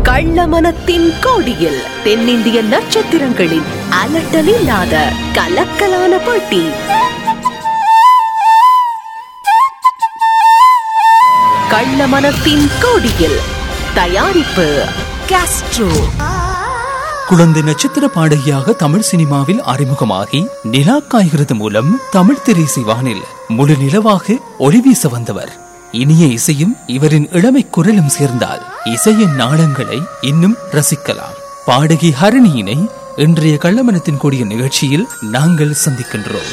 கள்ளமனத்தின் கோடியில் தென்னிந்திய நட்சத்திரங்களின் அலட்டலில்லாத கலக்கலான போட்டி கள்ளமனத்தின் கோடியில் தயாரிப்பு காஸ்ட்ரோ குழந்தை நட்சத்திர பாடகியாக தமிழ் சினிமாவில் அறிமுகமாகி நிலா காய்கிறது மூலம் தமிழ் திரைசி வானில் முழு நிலவாக ஒளி வீச வந்தவர் இனிய இசையும் இவரின் இளமை குரலும் சேர்ந்தால் இசையின் நாளங்களை இன்னும் ரசிக்கலாம் பாடகி ஹரிணியினை இன்றைய கள்ளமனத்தின் கூடிய நிகழ்ச்சியில் நாங்கள் சந்திக்கின்றோம்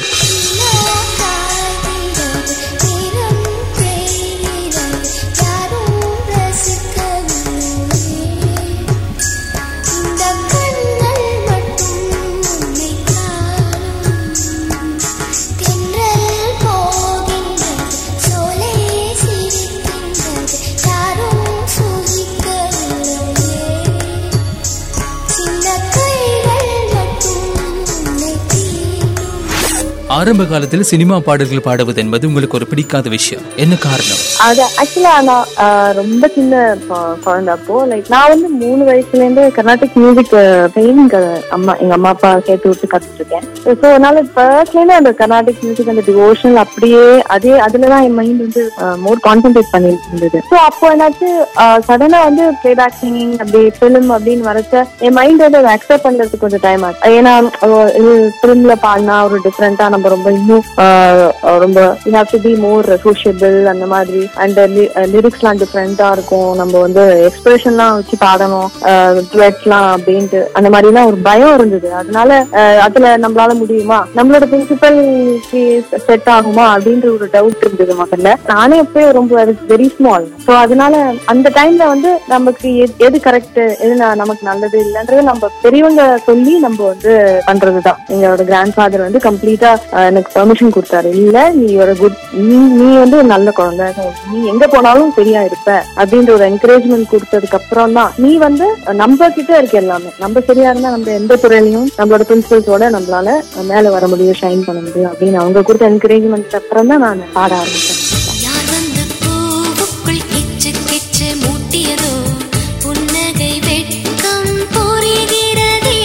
ஆரம்ப காலத்தில் சினிமா பாடல்கள் பாடுவது என்பது உங்களுக்கு ஒரு பிடிக்காத விஷயம் என்ன காரணம் அது ஆக்சுவலா நான் ஆஹ், ரொம்ப சின்ன ப- குழந்தை அப்போ லைக் நான் வந்து மூணு வயசுல இருந்து கர்நாடிக் மியூசிக் ட்ரைனிங் அம்மா எங்க அம்மா அப்பா சேர்த்து விட்டு கத்துட்டு இருக்கேன் ஸோ அதனால ஃபர்ஸ்ட்ல இருந்து அந்த கர்நாடிக் மியூசிக் அந்த டிவோஷனல் அப்படியே அதே அதுலதான் என் மைண்ட் வந்து மோர் கான்சென்ட்ரேட் பண்ணிட்டு இருந்தது ஸோ அப்போ என்னாச்சு சடனா வந்து பிளேபேக் சிங்கிங் அப்படி ஃபிலிம் அப்படின்னு வரச்ச என் மைண்ட் வந்து அதை அக்செப்ட் பண்றதுக்கு கொஞ்சம் டைம் ஆச்சு ஏன்னா அஹ், இது ஃபிலிம்ல பாடினா ஒரு டிஃப்ரெண்டா நம்ம ரொம்ப இன்னும் ஆஹ், ரொம்ப you have to be more sociable அந்த மாதிரி அண்ட் லிரிக்ஸ்லாம் டிஃப்ரெண்டா இருக்கும் நம்ம வந்து எக்ஸ்பிரஷன்லாம் வச்சு பாடணும் டுவெட்ஸ்லாம் அப்படின்ட்டு அந்த மாதிரிலாம் ஒரு பயம் இருந்தது அதனால ஆஹ், அதுல நம்மளால முடியுமா நம்மளோட பிரின்சிபல் செட் ஆகுமா அப்படின்ற ஒரு டவுட் இருந்தது முதல்ல நானே எப்பயும் ரொம்ப வெரி ஸ்மால் ஸோ அதனால அந்த டைம்ல வந்து நமக்கு எது- எது கரெக்ட் எது ந- நமக்கு நல்லது இல்லைன்றது நம்ம பெரியவங்க சொல்லி நம்ம வந்து பண்றதுதான் எங்களோட கிராண்ட் ஃபாதர் வந்து கம்ப்ளீட்டா எனக்கு பெர்மிஷன் கொடுத்தாரு இல்ல நீ ஒரு குட் நீ நீ வந்து ஒரு நல்ல குழந்தை So, நீ எங்க போனாலும் சரியா இருப்ப அப்படின்ற ஒரு என்கரேஜ்மெண்ட் கொடுத்ததுக்கு அப்புறம் தான் நீ வந்து நம்ம கிட்ட இருக்க எல்லாமே நம்ம சரியா இருந்தா நம்ம எந்த துறையிலையும் நம்மளோட பிரின்சிபல்ஸோட நம்மளால மேல வர முடியும் ஷைன் பண்ண முடியும் அப்படின்னு அவங்க கொடுத்த என்கரேஜ்மெண்ட் அப்புறம் தான் நான் பாட ஆரம்பிச்சேன் யார் வந்து பூவுக்குள் கிச்சு கிச்சு மூட்டியதோ புன்னகை வெட்கம் புரிகிறதே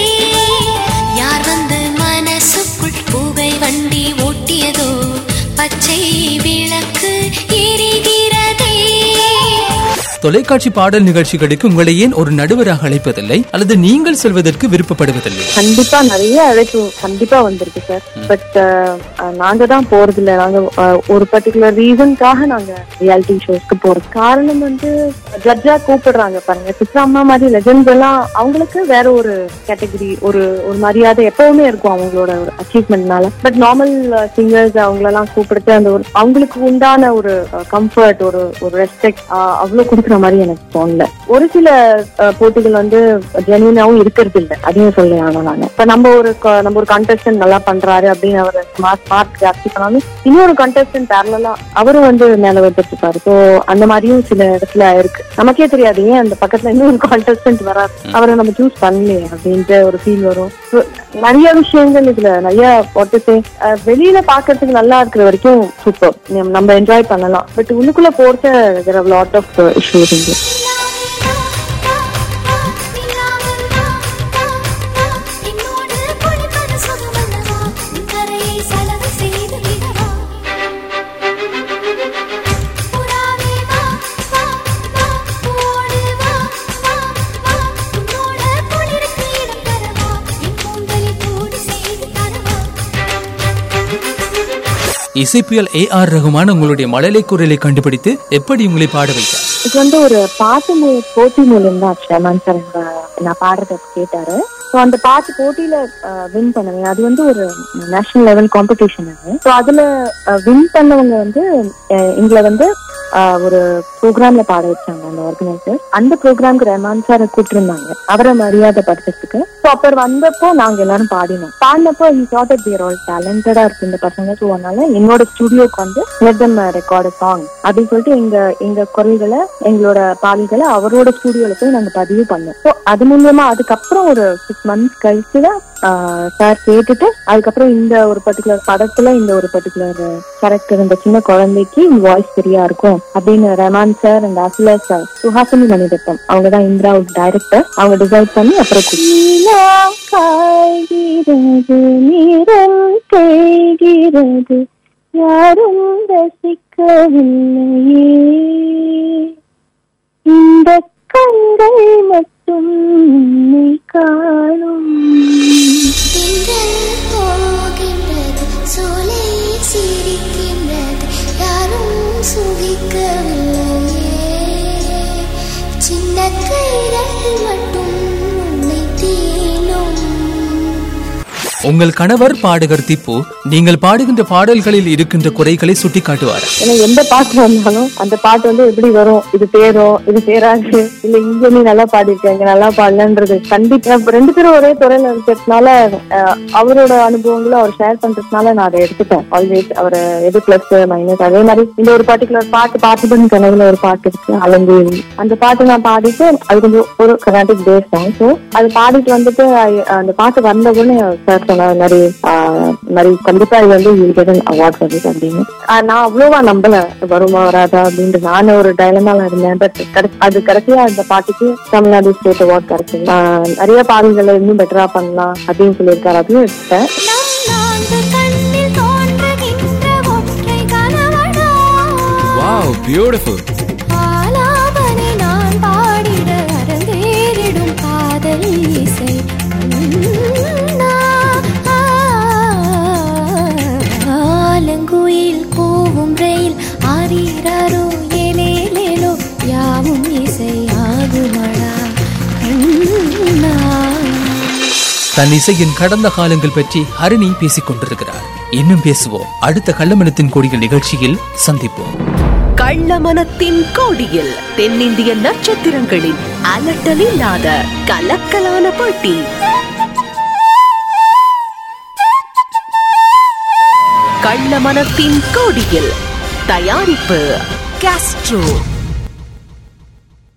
யார் வந்து மனசுக்குள் புகை வண்டி ஓட்டியதோ பச்சை விளக்கு எரிகிறதே தொலைக்காட்சி பாடல் நிகழ்ச்சிகளுக்கு உங்களை ஏன் ஒரு நடுவராக அழைப்பதில்லை அல்லது நீங்கள் செல்வதற்கு விருப்பப்படுவதில்லை கண்டிப்பா நிறைய அழைப்பு கண்டிப்பா வந்திருக்கு சார் பட் நாங்க தான் போறது இல்ல நாங்க அஹ், ஒரு பர்டிகுலர் ரீசனுக்காக நாங்க ரியாலிட்டி ஷோஸ்க்கு போறது காரணம் வந்து ஜட்ஜா கூப்பிடுறாங்க பாருங்க சித்ரா அம்மா மாதிரி லெஜண்ட்ஸ் எல்லாம் அவங்களுக்கு வேற ஒரு கேட்டகரி ஒரு ஒரு மரியாதை எப்பவுமே இருக்கும் அவங்களோட ஒரு அச்சீவ்மெண்ட்னால பட் நார்மல் சிங்கர்ஸ் அவங்களெல்லாம் கூப்பிடுத்து அந்த ஒரு அவங்களுக்கு உண்டான ஒரு கம்ஃபர்ட் ஒரு ஒரு ரெஸ்பெக்ட் அவ்வளவு கொடுக்குற மாதிரி எனக்கு தோணல ஒரு சில அஹ், போட்டிகள் வந்து ஜெனியூனாவும் இருக்கிறது இல்ல அதையும் சொல்லி ஆகணும் நாங்க இப்ப நம்ம ஒரு க- நம்ம ஒரு கண்டஸ்டன்ட் நல்லா பண்றாரு அப்படின்னு அவர் மார்க் மார்க் ஜாஸ்தி பண்ணாலும் இன்னொரு கண்டஸ்டன்ட் பேரலாம் அவரும் வந்து மேல வந்துட்டு இருப்பாரு ஸோ அந்த மாதிரியும் சில இடத்துல இருக்கு நமக்கே தெரியாது ஏன் அந்த பக்கத்துல இன்னொரு கண்டஸ்டன்ட் வராது அவரை நம்ம சூஸ் பண்ணலையே அப்படின்ட்டு ஒரு ஃபீல் வரும் So, நிறைய விஷயங்கள் இதுல நிறைய what to say, அஹ், வெளியில பாக்குறதுக்கு நல்லா இருக்கிற வரைக்கும் சூப்பர் நம்ம என்ஜாய் பண்ணலாம் பட் உள்ளுக்குள்ள போறது லாட் ஆஃப் இஷ்யூஸ் இருக்கு என்னோடு குளிப்பது சுகமல்லவா கரையை சலவை செய்து விடவா புறாவே வா வா வா ஓடு வா வா வா உன்னோட குளிருக்கு இடம் தரவா என் கூந்தலில் கூடு செய்து தரவா இசைப்பியல் ஏ ஆர் ரகுமான் உங்களுடைய மழலை குரலை கண்டுபிடித்து எப்படி உங்களை பாட வைத்தார் இது வந்து ஒரு பாட்டு மூ- போட்டி மூலம் தான் ஷர்மான் சார் எங்க- நான் பாடுறத கேட்டாரு ஸோ அந்த பாட்டு போட்டியில வின் பண்ணுவேன் அது வந்து ஒரு நேஷனல் லெவல் காம்படிஷன் அது ஸோ அதுல வின் பண்ணவங்க வந்து அஹ், எங்களை வந்து அஹ், ஒரு ப்ரோக்ராம்ல பாட வச்சாங்க அந்த ஆர்கனைசர் அந்த ப்ரோக்ராம்க்கு ரஹ்மான் சாரை கூப்பிட்டுருந்தாங்க அவரை மரியாதை படுத்துறதுக்கு ஸோ அப்புறம் வந்தப்போ நாங்க எல்லாரும் பாடினோம் பாடினப்போ he thought that we are all talented ஆ இருக்கு இந்த பசங்க ஸோ அதனால என்னோட ஸ்டுடியோக்கு வந்து let them ரெக்கார்ட் சாங் அப்படின்னு சொல்லிட்டு எங்க எங்க குரல்களை எங்களோட பாடல்களை அவரோட ஸ்டுடியோல போய் நாங்க பதிவு பண்ணோம் ஸோ அது மூலியமா அதுக்கப்புறம் ஒரு சிக்ஸ் மந்த்ஸ் கழிச்சு தான் சார் கேட்டுட்டு அதுக்கப்புறம் இந்த ஒரு பர்டிகுலர் படத்துல இந்த ஒரு பர்டிகுலர் கேரக்டர் இந்த சின்ன குழந்தைக்கு வாய்ஸ் சரியா இருக்கும் அப்படின்னு ரஹ்மான் சார் அண்ட் அசுலா சார் சுஹாசினி மணிரத்னம் அவங்க தான் இந்திரா டைரக்டர் அவங்க டிசைட் பண்ணி அப்புறம் கு- நீலா காய்கிறது நீரல் தேய்கிறது யாரும் ரசிக்கவில்லையே இந்த கண்கள் மட்டும் உன்னை காணும் திங்கள் போகின்றது சோலை சிரிக்கின்றது யாரும் சுகிக்கவில்லையே சின்ன கைகள் மட்டும் உன்னை தீண்டும் உங்கள் கணவர் பாடகர் திப்பு நீங்கள் பாடுகின்ற பாடல்களில் இருக்கின்ற குறைகளை சுட்டிக்காட்டுவார் ஏன்னா எந்த பாட்டு வந்தாலும் அந்த பாட்டு வந்து எப்படி வரும் இது தேரும் இது தேராது இல்ல இங்க நீ நல்லா பாடிருக்க இங்க நல்லா பாடலன்றது கண்டிப்பா இப்ப ரெண்டு பேரும் ஒரே துறையில இருக்கிறதுனால அஹ், அவரோட அனுபவங்களும் அவர் ஷேர் பண்றதுனால நான் அதை எடுத்துட்டேன் ஆல்வேஸ் அவர் எது பிளஸ் மைனஸ் அதே மாதிரி இந்த ஒரு பர்டிகுலர் பாட்டு பார்த்துபன் கனவுல ஒரு பாட்டு இருக்கு அலங்கேவி அந்த பாட்டு நான் பாடிட்டு அது கொஞ்சம் ஒரு கர்நாடிக் பேஸ் சாங் ஸோ அது பாடிட்டு வந்துட்டு I- அந்த பாட்டு வந்த உடனே சார் சொன்னார் மாதிரி ஆஹ், மாதிரி கண்டிப்பா இது வந்து அவார்ட் வந்து அப்படின்னு ஆஹ், நான் அவ்வளவா நம்பல வருமா வராதா அப்படின்ட்டு நான் ஒரு டைலமால இருந்தேன் பட் அது கடைசியா அந்த பாட்டுக்கு தமிழ்நாடு ஸ்டேட் அவார்ட் கிடைச்சது ஆஹ், நிறைய பாடல்களை இன்னும் பெட்டரா பண்ணலாம் அப்படின்னு சொல்லியிருக்காரு அதையும் எடுத்தேன் நம் நான்கு கண்ணில் தோன்றுகின்ற ஒற்றை கணவனா வாவ் பியூட்டிஃபுல் ஆலாபனை நான் பாடிட அரங்கேறிடும் காதல் இசை உன்னா, ஆ, ஆலங்குயில் கூவும் ரயில் ஆரீராரோ ஏலேலேலோ யாவும் இசை ஆகுமடா கண்ணா தன் இசையின் கடந்த காலங்கள் பற்றி ஹரிணி பேசிக் கொண்டிருக்கிறார் இன்னும் பேசுவோம் அடுத்த கள்ளமனத்தின் கொடிகள் நிகழ்ச்சியில் சந்திப்போம் கள்ளமனத்தின் கோடியில் தென்னிந்திய நட்சத்திரங்களின் அலட்டலில்லாத கலக்கலான போட்டி கள்ளமனத்தின் கோடியில் தயாரிப்பு காஸ்ட்ரோ